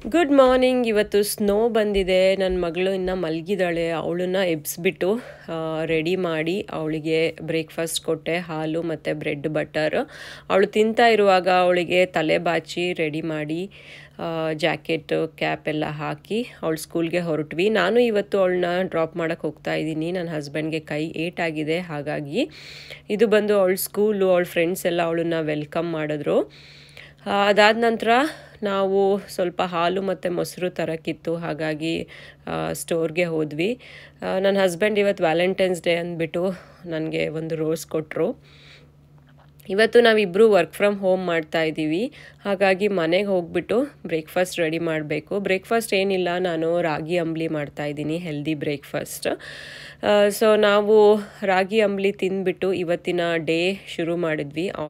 good morning ಇವತ್ತು snow ಬಂದಿದೆ ನನ್ನ ಮಗಳು ಇನ್ನು ಮಲಗಿದಾಳೆ ಅವಳನ್ನ ಎಬ್ಸ್ಬಿಟ್ಟು ರೆಡಿ ಮಾಡಿ ಅವಳಿಗೆ ಬ್ರೇಕ್ಫಾಸ್ಟ್ ಕೊಟ್ಟೆ ಹಾಲು ಮತ್ತು ಬ್ರೆಡ್ ಬಟರ್ ಅವಳು ತಿಂತಾ ಇರುವಾಗ ಅವಳಿಗೆ ತಲೆ ಬಾಚಿ ರೆಡಿ ಮಾಡಿ ಜಾಕೆಟ್ ಕ್ಯಾಪ್ ಎಲ್ಲ ಹಾಕಿ ಅವಳು ಸ್ಕೂಲ್ಗೆ ಹೊರಟ್ವಿ ನಾನು ಇವತ್ತು ಅವಳನ್ನ ಡ್ರಾಪ್ ಮಾಡೋಕ್ಕೆ ಹೋಗ್ತಾ ಇದ್ದೀನಿ ನನ್ನ ಹಸ್ಬೆಂಡ್ಗೆ ಕೈ ಏಟಾಗಿದೆ ಹಾಗಾಗಿ ಇದು ಬಂದು ಅವಳ ಸ್ಕೂಲು ಅವಳ ಫ್ರೆಂಡ್ಸ್ ಎಲ್ಲ ಅವಳನ್ನ ವೆಲ್ಕಮ್ ಮಾಡಿದ್ರು ಅದಾದ ನಂತರ ನಾವು ಸ್ವಲ್ಪ ಹಾಲು ಮತ್ತು ಮೊಸರು ತರೋಕ್ಕಿತ್ತು ಹಾಗಾಗಿ ಸ್ಟೋರ್ಗೆ ಹೋದ್ವಿ ನನ್ನ ಹಸ್ಬೆಂಡ್ ಇವತ್ತು ವ್ಯಾಲೆಂಟೈನ್ಸ್ ಡೇ ಅಂದ್ಬಿಟ್ಟು ನನಗೆ ಒಂದು ರೋಸ್ ಕೊಟ್ಟರು ಇವತ್ತು ನಾವಿಬ್ಬರು ವರ್ಕ್ ಫ್ರಮ್ ಹೋಮ್ ಮಾಡ್ತಾ ಇದ್ದೀವಿ ಹಾಗಾಗಿ ಮನೆಗೆ ಹೋಗ್ಬಿಟ್ಟು ಬ್ರೇಕ್ಫಾಸ್ಟ್ ರೆಡಿ ಮಾಡಬೇಕು ಬ್ರೇಕ್ಫಾಸ್ಟ್ ಏನಿಲ್ಲ ನಾನು ರಾಗಿ ಅಂಬ್ಲಿ ಮಾಡ್ತಾ ಇದ್ದೀನಿ ಹೆಲ್ದಿ ಬ್ರೇಕ್ಫಾಸ್ಟ್ ಸೊ ನಾವು ರಾಗಿ ಅಂಬ್ಲಿ ತಿಂದ್ಬಿಟ್ಟು ಇವತ್ತಿನ ಡೇ ಶುರು ಮಾಡಿದ್ವಿ